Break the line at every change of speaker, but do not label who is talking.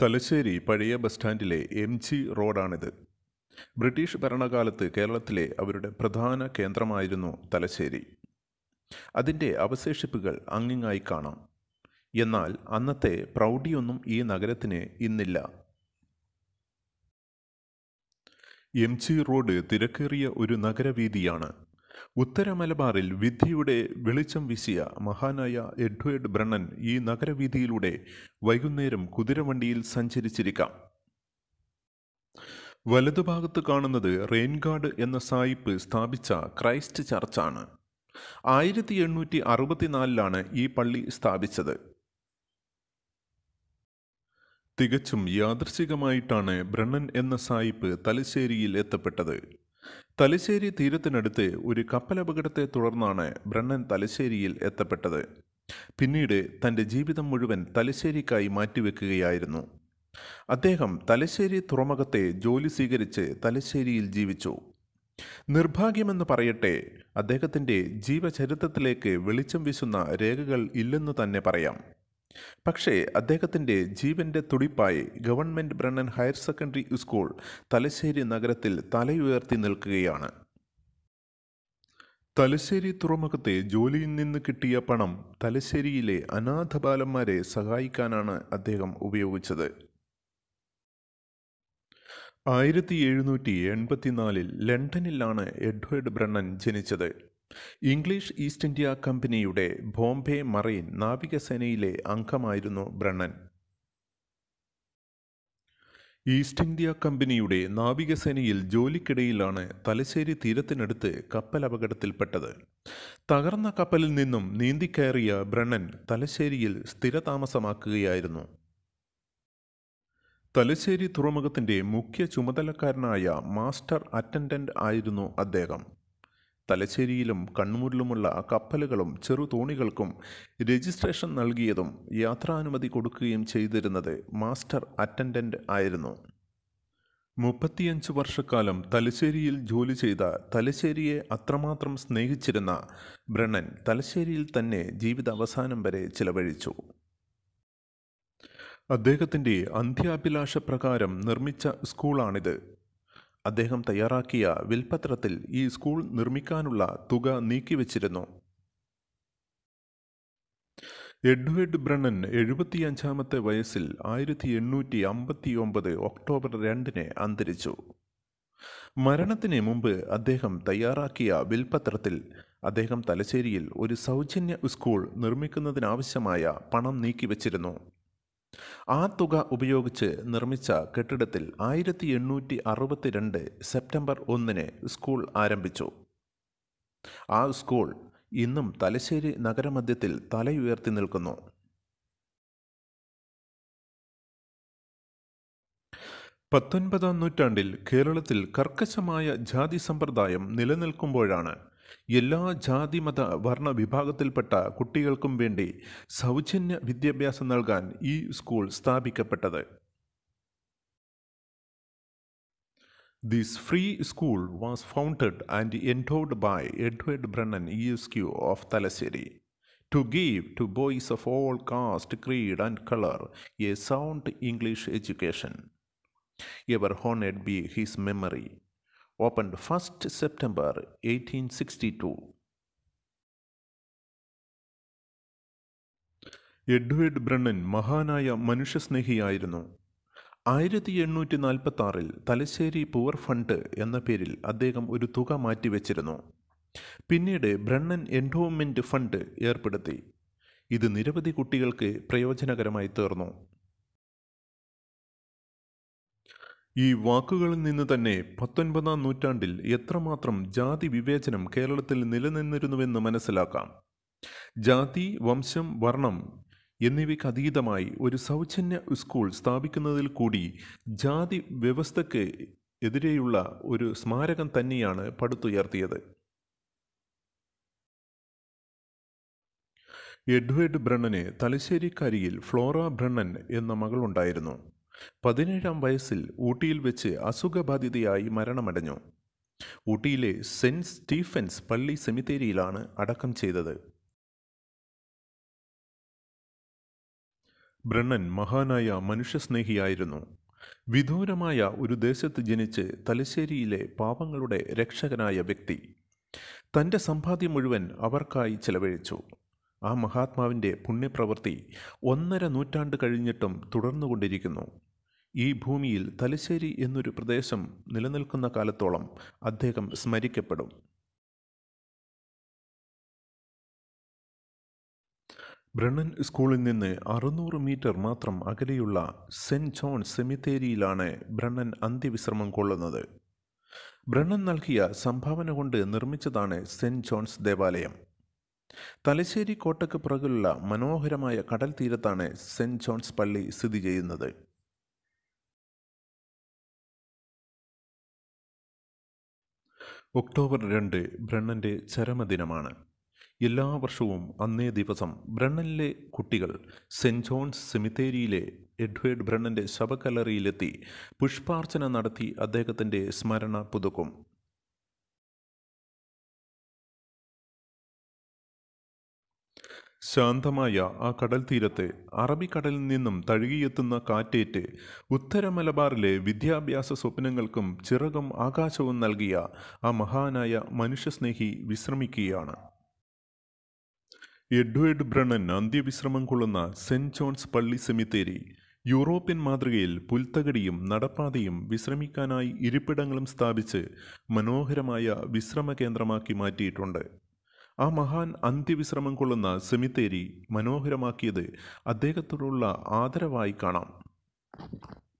തലശ്ശേരി പഴയ ബസ് സ്റ്റാൻഡിലെ M G റോഡാണിത് ബ്രിട്ടീഷ് ഭരണകാലത്ത് കേരളത്തിലെ അവരുടെ പ്രധാന കേന്ദ്രമായിരുന്നു തലശ്ശേരി അതിൻ്റെ അവശേഷിപ്പുകൾ അങ്ങിങ്ങായി കാണാം എന്നാൽ അന്നത്തെ പ്രൗഢിയൊന്നും ഈ നഗരത്തിന് ഇന്നില്ല എം ജി റോഡ് തിരക്കേറിയ ഒരു നഗരവീതിയാണ് ഉത്തര മലബാറിൽ വിദ്യയുടെ വെളിച്ചം വീശിയ മഹാനായ എഡ്വേർഡ് ബ്രണ്ണൻ ഈ നഗരവീതിയിലൂടെ വൈകുന്നേരം കുതിരവണ്ടിയിൽ സഞ്ചരിച്ചിരിക്കാം വലതുഭാഗത്ത് കാണുന്നത് റെയിൻഗാർഡ് എന്ന സായിപ്പ് സ്ഥാപിച്ച ക്രൈസ്റ്റ് ചർച്ചാണ് ആയിരത്തി എണ്ണൂറ്റി അറുപത്തിനാലിലാണ് ഈ പള്ളി സ്ഥാപിച്ചത് തികച്ചും യാദൃശികമായിട്ടാണ് ബ്രണ്ണൻ എന്ന സായിപ്പ് തലശ്ശേരിയിൽ എത്തപ്പെട്ടത് തലശ്ശേരി തീരത്തിനടുത്ത് ഒരു കപ്പലപകടത്തെ തുടർന്നാണ് ബ്രണ്ണൻ തലശ്ശേരിയിൽ എത്തപ്പെട്ടത് പിന്നീട് തൻ്റെ ജീവിതം മുഴുവൻ തലശ്ശേരിക്കായി മാറ്റിവെക്കുകയായിരുന്നു അദ്ദേഹം തലശ്ശേരി തുറമുഖത്തെ ജോലി സ്വീകരിച്ച് തലശ്ശേരിയിൽ ജീവിച്ചു നിർഭാഗ്യമെന്ന് പറയട്ടെ അദ്ദേഹത്തിൻ്റെ ജീവചരിത്രത്തിലേക്ക് വെളിച്ചം വീശുന്ന രേഖകൾ ഇല്ലെന്ന് തന്നെ പറയാം പക്ഷേ അദ്ദേഹത്തിൻ്റെ ജീവന്റെ തുടിപ്പായി government Brennan higher secondary school Thalassery നഗരത്തിൽ തലയുയർത്തി നിൽക്കുകയാണ് തലശ്ശേരി തുറമുഖത്തെ ജോലിയിൽ നിന്ന് കിട്ടിയ പണം തലശ്ശേരിയിലെ അനാഥ ബാലന്മാരെ സഹായിക്കാനാണ് അദ്ദേഹം ഉപയോഗിച്ചത് ആയിരത്തി എഴുന്നൂറ്റി എൺപത്തിനാലിൽ ലണ്ടനിലാണ് എഡ്വേർഡ് ബ്രണ്ണൻ ജനിച്ചത് ഇംഗ്ലീഷ് ഈസ്റ്റ് ഇന്ത്യ കമ്പനിയുടെ ബോംബെ മറൈൻ നാവികസേനയിലെ അംഗമായിരുന്നു ബ്രണ്ണൻ ഈസ്റ്റ് ഇന്ത്യ കമ്പനിയുടെ നാവികസേനയിൽ ജോലിക്കിടയിലാണ് തലശ്ശേരി തീരത്തിനടുത്ത് കപ്പൽ അപകടത്തിൽപ്പെട്ടത് തകർന്ന കപ്പലിൽ നിന്നും നീന്തിക്കയറിയ ബ്രണ്ണൻ തലശ്ശേരിയിൽ സ്ഥിരതാമസമാക്കുകയായിരുന്നു തലശ്ശേരി തുറമുഖത്തിൻ്റെ മുഖ്യ ചുമതലക്കാരനായ മാസ്റ്റർ അറ്റൻഡൻ്റ് ആയിരുന്നു അദ്ദേഹം തലശ്ശേരിയിലും കണ്ണൂരിലുമുള്ള കപ്പലുകളും ചെറുതോണികൾക്കും രജിസ്ട്രേഷൻ നൽകിയതും യാത്രാനുമതി കൊടുക്കുകയും ചെയ്തിരുന്നത് മാസ്റ്റർ അറ്റൻഡൻ്റ് ആയിരുന്നു മുപ്പത്തിയഞ്ച് വർഷക്കാലം തലശ്ശേരിയിൽ ജോലി ചെയ്ത തലശ്ശേരിയെ അത്രമാത്രം സ്നേഹിച്ചിരുന്ന ബ്രണ്ണൻ തലശ്ശേരിയിൽ തന്നെ ജീവിത അവസാനം വരെ ചിലവഴിച്ചു അദ്ദേഹത്തിൻ്റെ അന്ത്യാഭിലാഷ പ്രകാരം നിർമ്മിച്ച സ്കൂളാണിത് അദ്ദേഹം തയ്യാറാക്കിയ വിൽപത്രത്തിൽ ഈ സ്കൂൾ നിർമ്മിക്കാനുള്ള തുക നീക്കിവച്ചിരുന്നു എഡ്വേർഡ് ബ്രണ്ണൻ എഴുപത്തിയഞ്ചാമത്തെ വയസ്സിൽ ആയിരത്തി എണ്ണൂറ്റി അമ്പത്തി ഒമ്പത് ഒക്ടോബർ രണ്ടിന് അന്തരിച്ചു മരണത്തിന് മുമ്പ് അദ്ദേഹം തയ്യാറാക്കിയ വിൽപത്രത്തിൽ അദ്ദേഹം തലശ്ശേരിയിൽ ഒരു സൗജന്യ സ്കൂൾ നിർമ്മിക്കുന്നതിനാവശ്യമായ പണം നീക്കിവച്ചിരുന്നു ആ തുക ഉപയോഗിച്ച് നിർമ്മിച്ച കെട്ടിടത്തിൽ ആയിരത്തി എണ്ണൂറ്റി അറുപത്തിരണ്ട് സെപ്റ്റംബർ ഒന്നിന് സ്കൂൾ ആരംഭിച്ചു ആ സ്കൂൾ ഇന്നും തലശ്ശേരി നഗരമധ്യത്തിൽ തലയുയർത്തി നിൽക്കുന്നു പത്തൊൻപതാം നൂറ്റാണ്ടിൽ കേരളത്തിൽ കർക്കശമായ ജാതി സമ്പ്രദായം നിലനിൽക്കുമ്പോഴാണ് എല്ലാ ജാതിമത വർണ്ണ വിഭാഗത്തിൽപ്പെട്ട കുട്ടികൾക്കും വേണ്ടി സൗജന്യ വിദ്യാഭ്യാസം നൽകാൻ ഈ സ്കൂൾ സ്ഥാപിക്കപ്പെട്ടത് this free school was founded and endowed by Edward Brennan E S Q of Thalassery to give to boys of all caste creed and colour a sound English education ever honoured be his memory opened 1st September 1862. Edward Brennan മഹാനായ മനുഷ്യസ്നേഹിയായിരുന്നു ആയിരത്തി എണ്ണൂറ്റി നാൽപ്പത്തി ആറിൽ Thalassery poor fund എന്ന പേരിൽ അദ്ദേഹം ഒരു തുക മാറ്റിവെച്ചിരുന്നു പിന്നീട് ബ്രണ്ണൻ എൻഡോമെൻറ്റ് ഫണ്ട് ഏർപ്പെടുത്തി ഇത് നിരവധി കുട്ടികൾക്ക് പ്രയോജനകരമായി തീർന്നു ഈ വാക്കുകളിൽ നിന്ന് തന്നെ പത്തൊൻപതാം നൂറ്റാണ്ടിൽ എത്രമാത്രം ജാതി വിവേചനം കേരളത്തിൽ നിലനിന്നിരുന്നുവെന്ന് മനസ്സിലാക്കാം ജാതി വംശം വർണ്ണം എന്നിവയ്ക്ക് അതീതമായി ഒരു സൗജന്യ സ്കൂൾ സ്ഥാപിക്കുന്നതിൽ കൂടി ജാതി വ്യവസ്ഥയ്ക്ക് എതിരെയുള്ള ഒരു സ്മാരകം തന്നെയാണ് പടുത്തുയർത്തിയത് എഡ്വേർഡ് ബ്രണ്ണന് തലശ്ശേരിക്കാരിയിൽ ഫ്ലോറ ബ്രണ്ണൻ എന്ന മകളുണ്ടായിരുന്നു പതിനേഴാം വയസ്സിൽ ഊട്ടിയിൽ വെച്ച് അസുഖബാധിതയായി മരണമടഞ്ഞു ഊട്ടിയിലെ സെൻറ്റ് സ്റ്റീഫൻസ് പള്ളി സെമിത്തേരിയിലാണ് അടക്കം ചെയ്തത് ബ്രണ്ണൻ മഹാനായ മനുഷ്യസ്നേഹിയായിരുന്നു വിദൂരമായ ഒരു ദേശത്ത് ജനിച്ച് തലശ്ശേരിയിലെ പാവങ്ങളുടെ രക്ഷകനായ വ്യക്തി തൻ്റെ സമ്പാദ്യം മുഴുവൻ അവർക്കായി ചെലവഴിച്ചു ആ മഹാത്മാവിൻ്റെ പുണ്യപ്രവൃത്തി ഒന്നര നൂറ്റാണ്ട് കഴിഞ്ഞിട്ടും തുടർന്നുകൊണ്ടിരിക്കുന്നു ഈ ഭൂമിയിൽ തലശ്ശേരി എന്നൊരു പ്രദേശം നിലനിൽക്കുന്ന കാലത്തോളം അദ്ദേഹം സ്മരിക്കപ്പെടും ബ്രണ്ണൻ സ്കൂളിൽ നിന്ന് അറുന്നൂറ് മീറ്റർ മാത്രം അകലെയുള്ള സെൻറ് ജോൺസ് സെമിത്തേരിയിലാണ് ബ്രണ്ണൻ അന്ത്യവിശ്രമം കൊള്ളുന്നത് ബ്രണ്ണൻ നൽകിയ സംഭാവന കൊണ്ട് നിർമ്മിച്ചതാണ് സെൻറ് ജോൺസ് ദേവാലയം തലശ്ശേരി കോട്ടയ്ക്ക് പുറകിലുള്ള മനോഹരമായ കടൽ തീരത്താണ് സെൻറ് ജോൺസ് പള്ളി സ്ഥിതി ചെയ്യുന്നത് ഒക്ടോബർ രണ്ട് ബ്രണ്ണൻ്റെ ചരമദിനമാണ് എല്ലാ വർഷവും അന്നേ ദിവസം ബ്രണ്ണനിലെ കുട്ടികൾ സെൻറ് ജോൺസ് സെമിത്തേരിയിലെ എഡ്വേർഡ് ബ്രണ്ണൻ്റെ ശവക്കല്ലറിയിലെത്തി പുഷ്പാർച്ചന നടത്തി അദ്ദേഹത്തിൻ്റെ സ്മരണ പുതുക്കും ശാന്തമായ ആ കടൽ തീരത്ത് അറബിക്കടലിൽ നിന്നും തഴുകിയെത്തുന്ന കാറ്റേറ്റ് ഉത്തര മലബാറിലെ വിദ്യാഭ്യാസ സ്വപ്നങ്ങൾക്കും ചിറകും ആകാശവും നൽകിയ ആ മഹാനായ മനുഷ്യസ്നേഹി വിശ്രമിക്കുകയാണ് എഡ്വേർഡ് ബ്രണ്ണൻ അന്ത്യവിശ്രമം കൊള്ളുന്ന സെൻറ് ജോൺസ് പള്ളി സെമിത്തേരി യൂറോപ്യൻ മാതൃകയിൽ പുൽത്തകടിയും നടപ്പാതയും വിശ്രമിക്കാനായി ഇരിപ്പിടങ്ങളും സ്ഥാപിച്ച് മനോഹരമായ വിശ്രമ കേന്ദ്രമാക്കി മാറ്റിയിട്ടുണ്ട് ആ മഹാൻ അന്ത്യവിശ്രമം കൊള്ളുന്ന സെമിത്തേരി മനോഹരമാക്കിയത് അദ്ദേഹത്തോടുള്ള ആദരവായി കാണാം